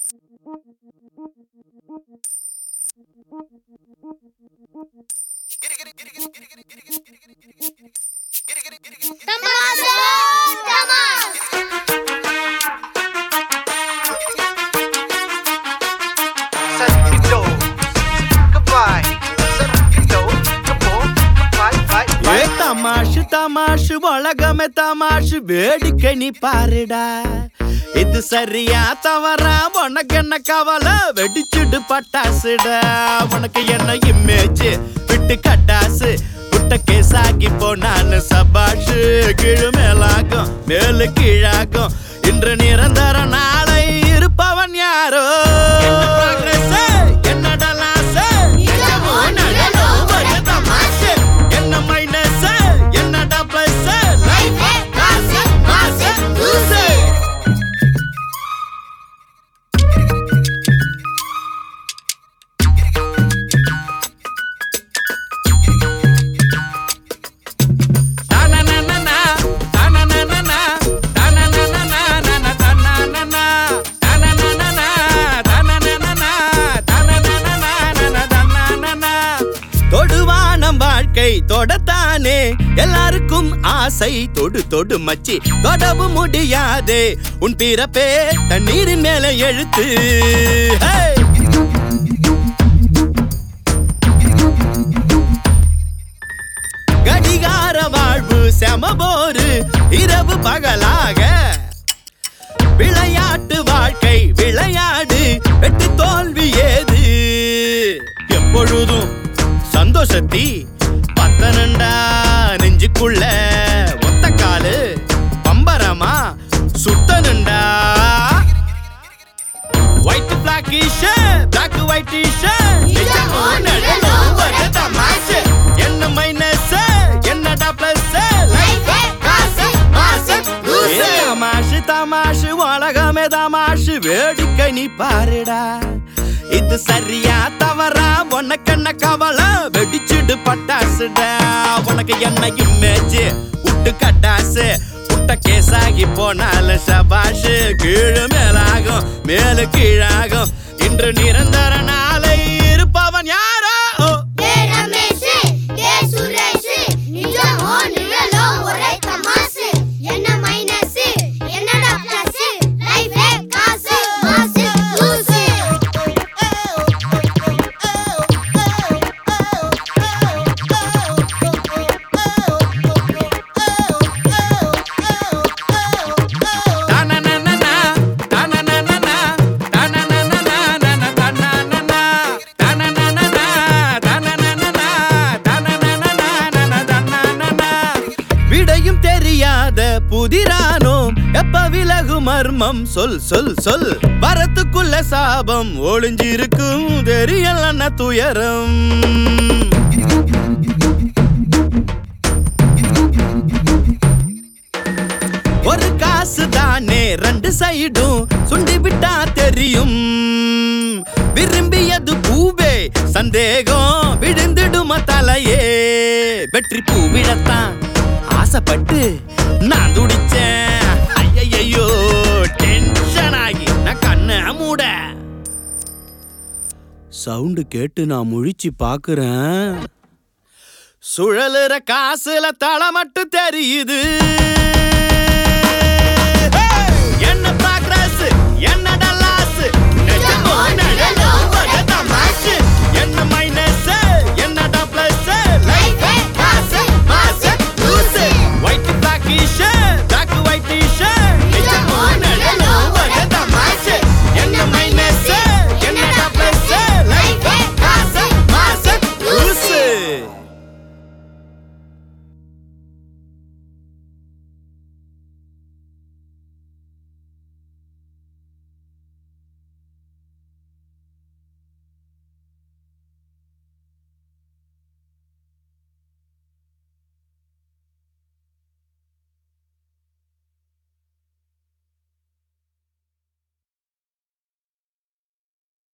தமாஷா தமாஷ் Sentido. Goodbye. Sentido. Goodbye. Bye. Bye. ஏ தமாஷு தமாஷு உலகமே தமாஷு வேடிக்கை நீ பாருடா இது சரியா தவறா உனக்கு என்ன கவலை வெடிச்சுடு பட்டாசுடா உனக்கு என்ன இமேஜ் விட்டு கட்டாசு புட்ட கேசாகி போனான்னு சபாஷு கீழு மேலாகும் மேலு கீழாகும் இன்று நிரந்தர நாளை இருப்பவன் யாரோ என்ன progress? என்னடா loss? நிஜமோ நிழலோ ஒரே தமாஷு. என்ன மைனஸ் என்னடா பிளஸ் லைஃபே காசு மாசு லூசு தொடுவானம் வாழ்க்கை தொடத்தானே எல்லாருக்கும் ஆசை தொடு தொடு மச்சி தொடவு முடியாதே உன் பிறப்பே தண்ணீரின் மேல எழுத்து Hey! கடிகார வாழ்வு செமபோரு இரவு பகலாக விளையாட்டு வாழ்க்கை விளையாடு வெட்டு தோல்வி ஏது எப்பொழுதும் சந்தோஷத்தி பத்தனண்டா நெஞ்சுக்குள்ள ஒத்த காலு பம்பரமா சுத்தனுண்டா white black shirt black white shirt நிஜமோ நிழலோ ஒரே தமாஷு. என்ன மைனஸ் என்னடா பிளஸ் லைஃபே காசு மாசு லூசு தமாஷு தமாஷு உலகமே தமாஷு வேடிக்கை நீ பாருடா இது சரியா தவறா உனக்கு என்ன கவலை வெடிச்சுடு பட்டாசுடா உனக்கு என்ன இமேஜ் விட்டு கட்டாசு புட்ட கேசாகி போனாலும் சபாஷு கீழு மேலாகும் மேலு கீழாகும் இன்று நிரந்தர நாளை இருப்பவன் யாரோ ஏ ரமேஷ் ஏ சுரேஷ் நிஜமோ நிழலோ ஒரே தமாஷு என்ன மைனஸ் என்னடா பிளஸ் லைஃபே காசு மாசு லூசு தனனனனா, தனனனனா, தனனனனா, தனனனனா, தனனனனா, தனனனனா, தனனனனா, தனனனனா. விடையும் தெரியாத புதிரானோம் எப்ப விலகு மர்மம் சொல் சொல் சொல் வரத்துக்குள்ள சாபம் ஒளிஞ்சிருக்கும் தெரியலன்னா துயரம் ஒரு காசு தானே ரெண்டு சைடும் சுண்டி விட்டா தெரியும் விரும்பியது பூவே சந்தேகம் விழுந்துடும தலையே வெற்றி பூவிடத்தான் ஆசைப்பட்டு நான் துடிச்சேன் ஐயையோ டென்ஷன் ஆகி நான் கண்ண மூட சவுண்டு கேட்டு நான் முழிச்சு பாக்குறேன் சுழலுற காசுல தலை மட்டும் தெரியுது